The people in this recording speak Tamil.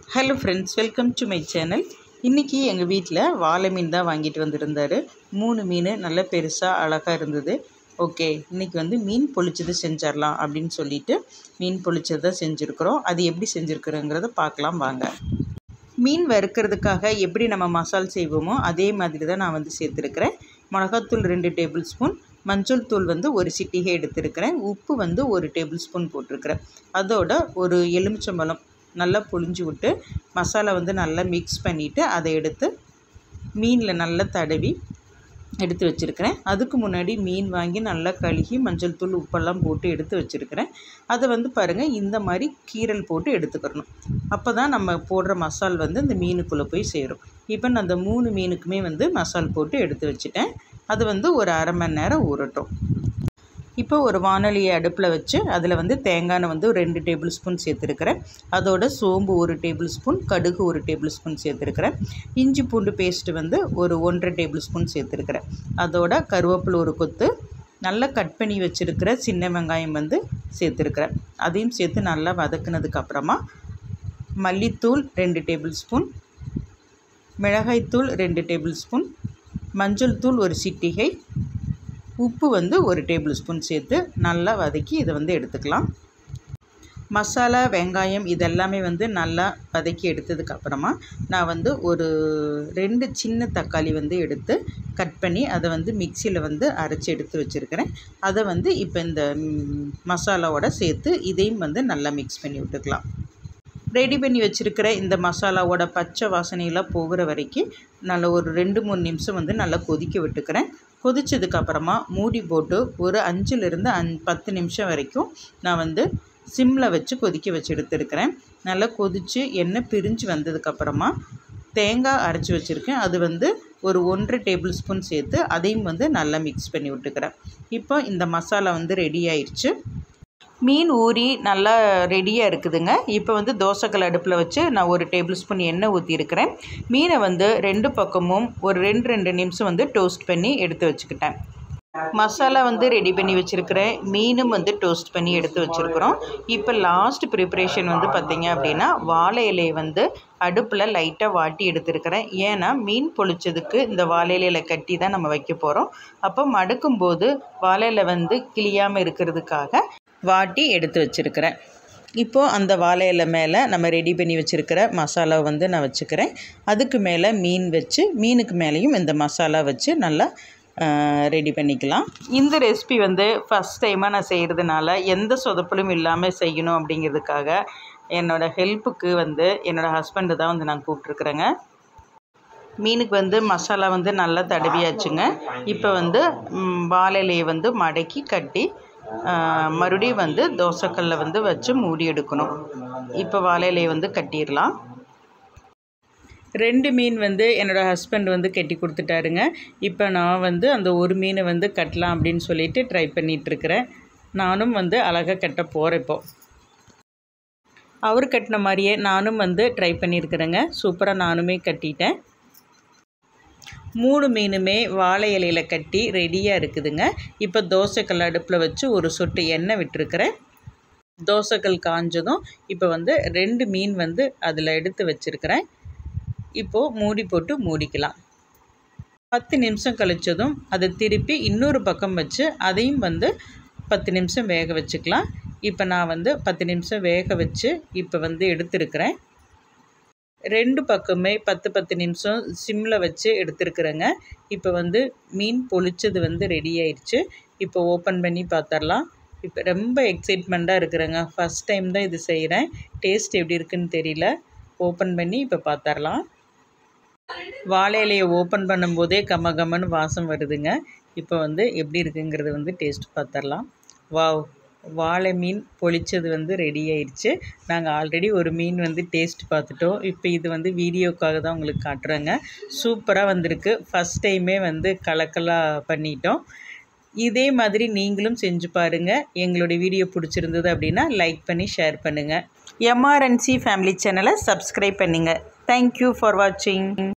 hello friends welcome to my channel இன்றைக்கி எங்கள் வீட்டில் வாழை மீன் தான் வாங்கிட்டு வந்திருந்தார் மூணு மீன் நல்ல பெருசாக அழகாக இருந்தது ஓகே இன்றைக்கி வந்து மீன் பொளிச்சது செஞ்சிடலாம் அப்படின்னு சொல்லிட்டு மீன் பொளிச்சது தான் செஞ்சுருக்குறோம் அது எப்படி செஞ்சுருக்குறோங்கிறத பார்க்கலாம் வாங்க மீன் வறுக்கிறதுக்காக எப்படி நம்ம மசால் செய்வோமோ அதே மாதிரி தான் நான் வந்து சேர்த்துருக்கிறேன் மிளகாத்தூள் ரெண்டு டேபிள் ஸ்பூன் மஞ்சள் தூள் வந்து ஒரு சிட்டிகை எடுத்துருக்கிறேன் உப்பு வந்து ஒரு டேபிள் ஸ்பூன் போட்டிருக்கிறேன் அதோட ஒரு எலுமிச்சம்பழம் நல்லா புழிஞ்சு விட்டு மசாலா வந்து நல்லா மிக்ஸ் பண்ணிவிட்டு அதை எடுத்து மீனில் நல்லா தடவி எடுத்து வச்சுருக்கிறேன் அதுக்கு முன்னாடி மீன் வாங்கி நல்லா கழுகி மஞ்சள் தூள் உப்பெல்லாம் போட்டு எடுத்து வச்சுருக்கிறேன் அதை வந்து பாருங்கள் இந்த மாதிரி கீரல் போட்டு எடுத்துக்கிறணும் அப்போ தான் நம்ம போடுற மசால் வந்து இந்த மீனுக்குள்ளே போய் சேரும் இப்போ நான் அந்த மூணு மீனுக்குமே வந்து மசால் போட்டு எடுத்து வச்சுட்டேன் அது வந்து ஒரு அரை மணி நேரம் ஊறட்டும் இப்போ ஒரு வானொலியை அடுப்பில் வச்சு அதில் வந்து தேங்காய் வந்து ஒரு ரெண்டு டேபிள் ஸ்பூன் சேர்த்துருக்கிறேன் அதோட சோம்பு ஒரு டேபிள் ஸ்பூன் கடுகு ஒரு டேபிள் ஸ்பூன் சேர்த்துருக்கிறேன் இஞ்சி பூண்டு பேஸ்ட்டு வந்து ஒரு ஒன்றரை டேபிள் ஸ்பூன் சேர்த்துருக்கிறேன் அதோட கருவேப்பிலை ஒரு கொத்து நல்லா கட் பண்ணி வச்சுருக்கிற சின்ன வெங்காயம் வந்து சேர்த்துருக்கிறேன் அதையும் சேர்த்து நல்லா வதக்குனதுக்கப்புறமா மல்லித்தூள் ரெண்டு டேபிள் ஸ்பூன் மிளகாய்த்தூள் ரெண்டு டேபிள் ஸ்பூன் மஞ்சள் தூள் ஒரு சிட்டிகை உப்பு வந்து ஒரு டேபிள் ஸ்பூன் சேர்த்து நல்லா வதக்கி இதை வந்து எடுத்துக்கலாம் மசாலா வெங்காயம் இதெல்லாமே வந்து நல்லா வதக்கி எடுத்ததுக்கப்புறமா நான் வந்து ஒரு ரெண்டு சின்ன தக்காளி வந்து எடுத்து கட் பண்ணி அதை வந்து மிக்சியில் வந்து அரைச்சி எடுத்து வச்சுருக்கிறேன் அதை வந்து இப்போ இந்த மசாலாவோட சேர்த்து இதையும் வந்து நல்லா மிக்ஸ் பண்ணி விட்டுக்கலாம் ரெடி பண்ணி வச்சுருக்கிற இந்த மசாலாவோட பச்சை வாசனையெல்லாம் போகிற வரைக்கும் நல்லா ஒரு ரெண்டு மூணு நிமிஷம் வந்து நல்லா கொதிக்க விட்டுக்கிறேன் கொதிச்சதுக்கப்புறமா மூடி போட்டு ஒரு அஞ்சுலேருந்து அஞ் பத்து நிமிஷம் வரைக்கும் நான் வந்து சிம்மில் வச்சு கொதிக்க வச்சு எடுத்துருக்கிறேன் நல்லா கொதித்து எண்ணெய் பிரிஞ்சு வந்ததுக்கப்புறமா தேங்காய் அரைச்சி வச்சுருக்கேன் அது வந்து ஒரு ஒன்றரை டேபிள் ஸ்பூன் சேர்த்து அதையும் வந்து நல்லா மிக்ஸ் பண்ணி விட்டுக்கிறேன் இப்போ இந்த மசாலா வந்து ரெடி ஆயிடுச்சு மீன் ஊறி நல்லா ரெடியாக இருக்குதுங்க இப்போ வந்து தோசைக்கல் அடுப்பில் வச்சு நான் ஒரு டேபிள் ஸ்பூன் எண்ணெய் ஊற்றிருக்கிறேன் மீனை வந்து ரெண்டு பக்கமும் ஒரு ரெண்டு ரெண்டு நிமிஷம் வந்து டோஸ்ட் பண்ணி எடுத்து வச்சுக்கிட்டேன் மசாலா வந்து ரெடி பண்ணி வச்சுருக்கிறேன் மீனும் வந்து டோஸ்ட் பண்ணி எடுத்து வச்சுருக்குறோம் இப்போ லாஸ்ட் ப்ரிப்ரேஷன் வந்து பார்த்திங்க அப்படின்னா வாழை இலையை வந்து அடுப்பில் லைட்டாக வாட்டி எடுத்துருக்கிறேன் ஏன்னா மீன் பொழிச்சதுக்கு இந்த வாழை இலையில கட்டி தான் நம்ம வைக்க போகிறோம் அப்போ மடுக்கும் போது வாழை இலை வந்து கிளியாமல் இருக்கிறதுக்காக வாட்டி எடுத்து வச்சுருக்கிறேன் இப்போது அந்த வாழை இலை மேலே நம்ம ரெடி பண்ணி வச்சுருக்கிற மசாலா வந்து நான் வச்சுக்கிறேன் அதுக்கு மேலே மீன் வச்சு மீனுக்கு மேலேயும் இந்த மசாலா வச்சு நல்லா ரெடி பண்ணிக்கலாம் இந்த ரெசிபி வந்து ஃபஸ்ட் டைமாக நான் செய்கிறதுனால எந்த சொதப்பலும் இல்லாமல் செய்யணும் அப்படிங்கிறதுக்காக என்னோடய ஹெல்ப்புக்கு வந்து என்னோடய ஹஸ்பண்டு தான் வந்து நான் கூப்பிட்ருக்குறேங்க மீனுக்கு வந்து மசாலா வந்து நல்லா தடவியாச்சுங்க இப்போ வந்து வாழையிலையை வந்து மடக்கி கட்டி மறுபடியும் வந்து தோசைக்கல்ல வந்து வச்சு மூடி எடுக்கணும் இப்போ வாழையிலையை வந்து கட்டிடலாம் ரெண்டு மீன் வந்து என்னோடய ஹஸ்பண்ட் வந்து கட்டி கொடுத்துட்டாருங்க இப்போ நான் வந்து அந்த ஒரு மீனை வந்து கட்டலாம் அப்படின்னு சொல்லிட்டு ட்ரை பண்ணிகிட்ருக்கிறேன் நானும் வந்து அழகாக கட்ட போகிறேன் இப்போ அவர் கட்டின மாதிரியே நானும் வந்து ட்ரை பண்ணியிருக்கிறேங்க சூப்பராக நானுமே கட்டிட்டேன் மூணு மீனுமே வாழை இலையில் கட்டி ரெடியாக இருக்குதுங்க இப்போ தோசைக்கல் அடுப்பில் வச்சு ஒரு சொட்டு எண்ணெய் விட்டுருக்கிறேன் தோசைக்கல் காஞ்சதும் இப்போ வந்து ரெண்டு மீன் வந்து அதில் எடுத்து வச்சுருக்கிறேன் இப்போது மூடி போட்டு மூடிக்கலாம் பத்து நிமிஷம் கழித்ததும் அதை திருப்பி இன்னொரு பக்கம் வச்சு அதையும் வந்து பத்து நிமிஷம் வேக வச்சுக்கலாம் இப்போ நான் வந்து பத்து நிமிஷம் வேக வச்சு இப்போ வந்து எடுத்துருக்கிறேன் ரெண்டு பக்கமே பத்து பத்து நிமிஷம் சிம்மில் வச்சு எடுத்துருக்குறேங்க இப்போ வந்து மீன் பொளிச்சது வந்து ரெடி ஆயிடுச்சு இப்போ ஓப்பன் பண்ணி பார்த்துடலாம் இப்போ ரொம்ப எக்ஸைட்மெண்ட்டாக இருக்கிறேங்க ஃபஸ்ட் டைம் தான் இது செய்கிறேன் டேஸ்ட் எப்படி இருக்குன்னு தெரியல ஓப்பன் பண்ணி இப்போ பார்த்துடலாம் வாழை இலையை ஓப்பன் பண்ணும்போதே கம கமன்னு வாசம் வருதுங்க இப்போ வந்து எப்படி இருக்குங்கிறது வந்து டேஸ்ட் பார்த்துடலாம் வாவ் வாழை மீன் பொளிச்சது வந்து ரெடி ஆயிடுச்சு நாங்கள் ஆல்ரெடி ஒரு மீன் வந்து டேஸ்ட் பார்த்துட்டோம் இப்போ இது வந்து வீடியோக்காக தான் உங்களுக்கு காட்டுறேங்க சூப்பராக வந்திருக்கு ஃபஸ்ட் டைமே வந்து கலக்கலாக பண்ணிட்டோம் இதே மாதிரி நீங்களும் செஞ்சு பாருங்கள் எங்களுடைய வீடியோ பிடிச்சிருந்தது அப்படின்னா லைக் பண்ணி ஷேர் பண்ணுங்கள் எம்ஆர்என்சி ஃபேமிலி சேனலை சப்ஸ்கிரைப் பண்ணுங்கள் தேங்க்யூ ஃபார் வாட்சிங்